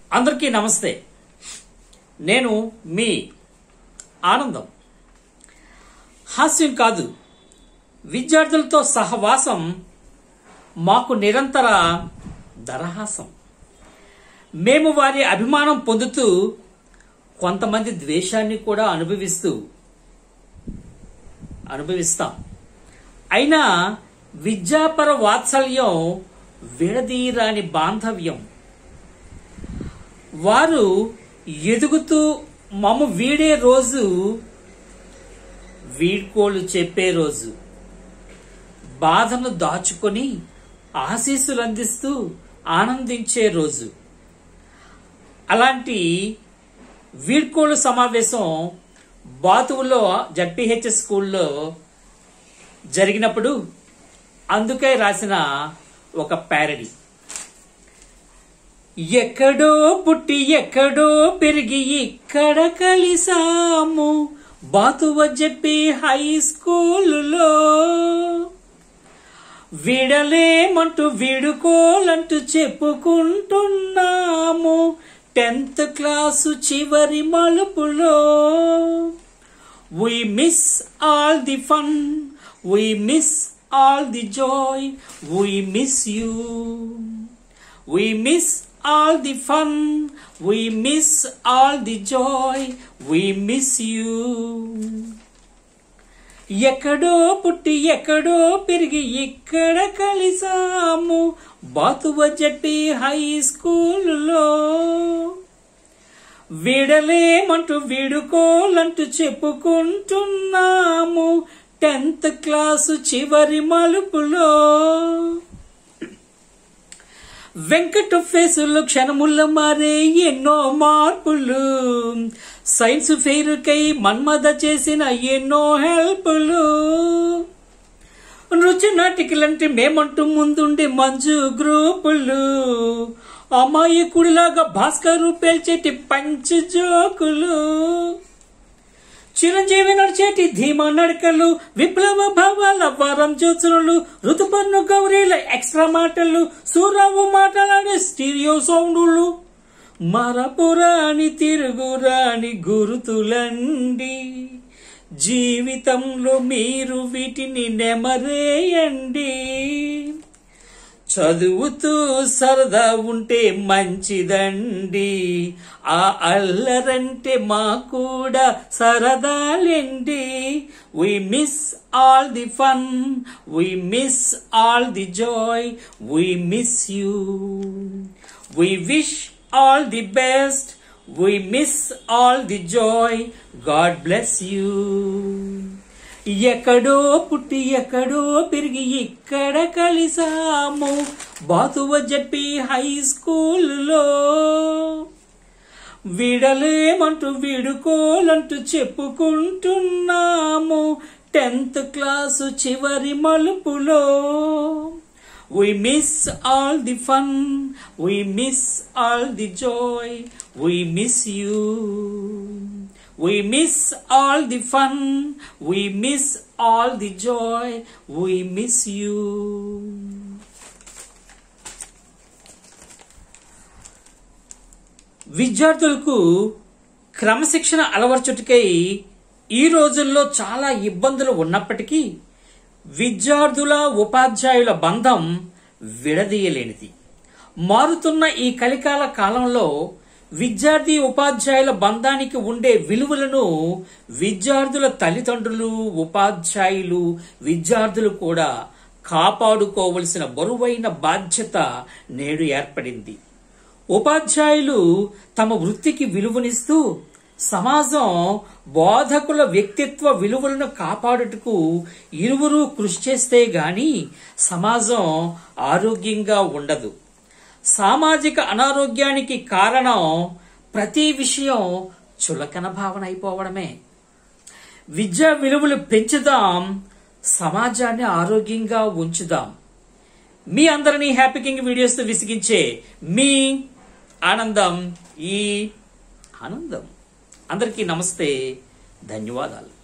అందరికీ నమస్తే నేను మీ ఆనందం హాస్యం కాదు విద్యార్థులతో సహవాసం మాకు నిరంతర దరహాసం మేము వారి అభిమానం పొందుతూ కొంతమంది ద్వేషాన్ని కూడా అనుభవిస్తూ అనుభవిస్తాం అయినా విద్యాపర వాత్సల్యం విడదీరాని బాంధవ్యం వారు ఎదుగుతూ మమ్మ వీడే రోజు వీడ్కోలు చెప్పే రోజు బాధను దాచుకొని ఆశీస్సులు అందిస్తూ ఆనందించే రోజు అలాంటి వీడ్కోలు సమావేశం బాతువులో జడ్పిహెచ్ స్కూల్లో జరిగినప్పుడు అందుకే రాసిన ఒక ప్యారడీ ఎక్కడో పుట్టి ఎక్కడో పెరిగి ఇక్కడ కలిసాము బాతువ చెప్పి హై స్కూలులో విడలేమంటూ వీడుకోలంటూ చెప్పుకుంటున్నాము టెన్త్ క్లాసు చివరి మలుపులో We miss all the fun. We miss all the joy. We miss you. We miss all the fun. We miss all the joy. We miss you. ఎక్కడో పుట్టి ఎక్కడో పెరిగి ఇక్కడ కలిసాము బాతువ జట్టి హై స్కూలులో విడలేమంటూ వీడుకోలంటూ చెప్పుకుంటున్నాము టెన్త్ క్లాసు చివరి మలుపులో వెంకట ఫేసులు క్షణముల మారే ఎన్నో మార్పులు సైన్స్ ఫెయిర్కై మన్మద చేసిన ఎన్నో హెల్పులు రుచి నాటికలంటే మేమంటూ ముందుండే మంజు గ్రూపులు అమాయకుడిలాగా భాస్కరు పేల్చేటి పంచ్ జోకులు చిరంజీవి నడిచేటి ధీమా నడకలు విప్లవ భావాల వరం జ్యోత్సనలు ఋతుపర్ణ గౌరీల ఎక్స్ట్రా మాటలు సూరావు మాటలాడే స్టీరియో సౌండులు మరపురాని తిరుగురాని గురుతులండి జీవితంలో మీరు వీటిని నెమరేయండి చదువుతూ సరదా ఉంటే మంచిదండి ఆ అల్లరంటే మా కూడా సరదాలేండి we miss all the fun we miss all the joy we miss you we wish all the best we miss all the joy God bless you ఎక్కడో పుట్టి ఎక్కడో పెరిగి ఇక్కడ కలిసాము బాతువ జడ్పి హై స్కూల్లో విడలేమంటూ వీడుకోలంటూ చెప్పుకుంటున్నాము టెన్త్ క్లాసు చివరి మలుపులో We miss all the fun, we miss all the joy, we miss you. We miss all the fun, we miss all the joy, we miss you. విద్యార్థులకు క్రమశిక్షణ అలవర్చుటకై ఈ రోజుల్లో చాలా ఇబ్బందులు ఉన్నప్పటికీ విద్యార్థుల ఉపాధ్యాయుల బంధం విడదీయలేనిది మారుతున్న ఈ కలికాల కాలంలో విద్యార్థి ఉపాధ్యాయుల బంధానికి ఉండే విలువలను విద్యార్థుల తల్లిదండ్రులు ఉపాధ్యాయులు విద్యార్థులు కూడా కాపాడుకోవలసిన బరువైన బాధ్యత నేడు ఏర్పడింది ఉపాధ్యాయులు తమ వృత్తికి విలువనిస్తూ సమాజం బోధకుల వ్యక్తిత్వ విలువలను కాపాడుటకు ఇరువురు కృషి చేస్తే గాని సమాజం ఆరోగ్యంగా ఉండదు సామాజిక అనారోగ్యానికి కారణం ప్రతి విషయం చులకన భావన అయిపోవడమే విద్యా విలువలు పెంచుదాం సమాజాన్ని ఆరోగ్యంగా ఉంచుదాం మీ అందరినీ హ్యాపీ కింగ్ వీడియోస్ విసిగించే మీ ఆనందం ఈ ఆనందం అందరికీ నమస్తే ధన్యవాదాలు